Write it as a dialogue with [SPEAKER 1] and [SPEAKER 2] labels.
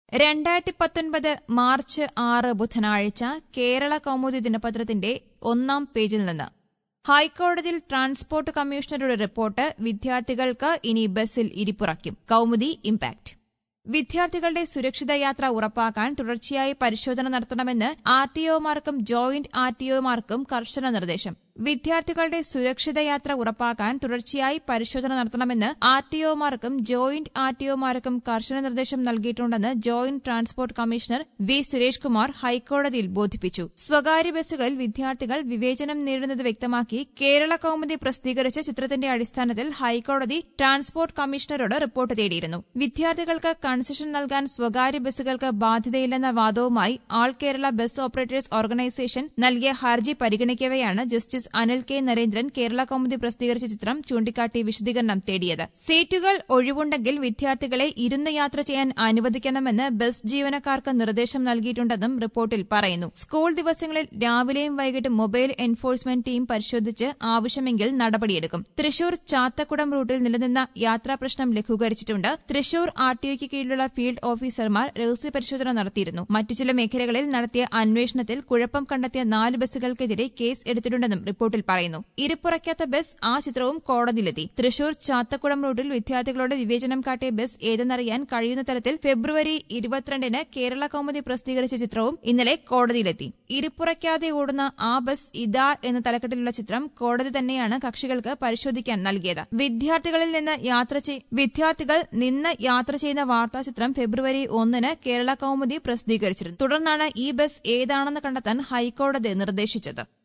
[SPEAKER 1] രണ്ടായിരത്തി പത്തൊൻപത് മാർച്ച് ആറ് ബുധനാഴ്ച കേരള കൗമുദി ദിനപത്രത്തിന്റെ ഒന്നാം പേജിൽ നിന്ന് ഹൈക്കോടതിയിൽ ട്രാൻസ്പോർട്ട് കമ്മീഷണറുടെ റിപ്പോർട്ട് വിദ്യാർത്ഥികൾക്ക് ഇനി ബസ്സിൽ ഇരിപ്പുറയ്ക്കും കൗമുദി ഇംപാക്ട് വിദ്യാർത്ഥികളുടെ സുരക്ഷിത യാത്ര ഉറപ്പാക്കാൻ തുടർച്ചയായി പരിശോധന നടത്തണമെന്ന് ആർ ടി ഒമാർക്കും ജോയിന്റ് ആർ ടി ഒമാർക്കും കർശന നിർദ്ദേശം വിദ്യാർത്ഥികളുടെ സുരക്ഷിത യാത്ര ഉറപ്പാക്കാൻ തുടർച്ചയായി പരിശോധന നടത്തണമെന്ന് ആർ ടി ഒമാർക്കും ജോയിന്റ് ആർ ടി ഒമാർക്കും കർശന നിർദ്ദേശം നൽകിയിട്ടുണ്ടെന്ന് joint transport commissioner V Suresh Kumar ഹൈക്കോടതിയിൽ ബോധിപ്പിച്ചു സ്വകാര്യ ബസ്സുകളിൽ വിദ്യാർത്ഥികൾ വിവേചനം നേരിടുന്നത് വ്യക്തമാക്കി കേരള കൌമുദി പ്രസിദ്ധീകരിച്ച ചിത്രത്തിന്റെ അടിസ്ഥാനത്തിൽ ഹൈക്കോടതി ട്രാൻസ്പോർട്ട് കമ്മീഷണറോട് റിപ്പോർട്ട് തേടിയിരുന്നു വിദ്യാർത്ഥികൾക്ക് കൺസെഷൻ നൽകാൻ സ്വകാര്യ ബസ്സുകൾക്ക് ബാധ്യതയില്ലെന്ന വാദവുമായി all Kerala bus operators organisation നൽകിയ ഹർജി പരിഗണിക്കവെയാണ് ജസ്റ്റിസ് അനിൽ കെ നരേന്ദ്രൻ കേരള കൗമുദി പ്രസിദ്ധീകരിച്ച ചിത്രം ചൂണ്ടിക്കാട്ടി വിശദീകരണം തേടിയത് സീറ്റുകൾ ഒഴിവുണ്ടെങ്കിൽ വിദ്യാർത്ഥികളെ ഇരുന്ന് യാത്ര ചെയ്യാൻ അനുവദിക്കണമെന്ന് ബസ് ജീവനക്കാർക്ക് നിർദ്ദേശം നൽകിയിട്ടുണ്ടെന്നും റിപ്പോർട്ടിൽ പറയുന്നു സ്കൂൾ ദിവസങ്ങളിൽ രാവിലെയും വൈകിട്ടും മൊബൈൽ എൻഫോഴ്സ്മെന്റ് ടീം പരിശോധിച്ച് ആവശ്യമെങ്കിൽ നടപടിയെടുക്കും തൃശൂർ ചാത്തക്കുടം റൂട്ടിൽ നിലനിന്ന യാത്രാ പ്രശ്നം ലഘൂകരിച്ചിട്ടുണ്ട് തൃശൂർ ആർ ടിഒയ്ക്ക് കീഴിലുള്ള ഫീൽഡ് ഓഫീസർമാർ രഹസ്യ പരിശോധന നടത്തിയിരുന്നു മറ്റു ചില മേഖലകളിൽ നടത്തിയ അന്വേഷണത്തിൽ കുഴപ്പം കണ്ടെത്തിയ നാല് ബസ്സുകൾക്കെതിരെ കേസ് എടുത്തിട്ടുണ്ടെന്നും റിപ്പോർട്ടിൽ പറയുന്നു ഇരിപ്പുറയ്ക്കാത്ത ബസ് ആ ചിത്രവും കോടതിയിലെത്തി തൃശൂർ ചാത്തക്കുളം റൂട്ടിൽ വിദ്യാർത്ഥികളോട് വിവേചനം കാട്ടിയ ബസ് ഏതെന്നറിയാൻ കഴിയുന്ന തരത്തിൽ ഫെബ്രുവരി ഇരുപത്തിരണ്ടിന് കേരള കൗമുദി പ്രസിദ്ധീകരിച്ച ചിത്രവും ഇന്നലെ കോടതിയിലെത്തി ഇരിപ്പുറയ്ക്കാതെ ഓടുന്ന ആ ബസ് ഇതാ എന്ന തലക്കെട്ടിലുള്ള ചിത്രം കോടതി തന്നെയാണ് കക്ഷികൾക്ക് പരിശോധിക്കാൻ നൽകിയത് വിദ്യാർത്ഥികളിൽ നിന്ന് യാത്ര ചെയ് വിദ്യാർത്ഥികൾ നിന്ന് യാത്ര ചെയ്യുന്ന വാർത്താചിത്രം ഫെബ്രുവരി ഒന്നിന് കേരള കൗമുദി പ്രസിദ്ധീകരിച്ചിരുന്നു തുടർന്നാണ് ഈ ബസ് ഏതാണെന്ന് കണ്ടെത്താൻ ഹൈക്കോടതി നിർദ്ദേശിച്ചത്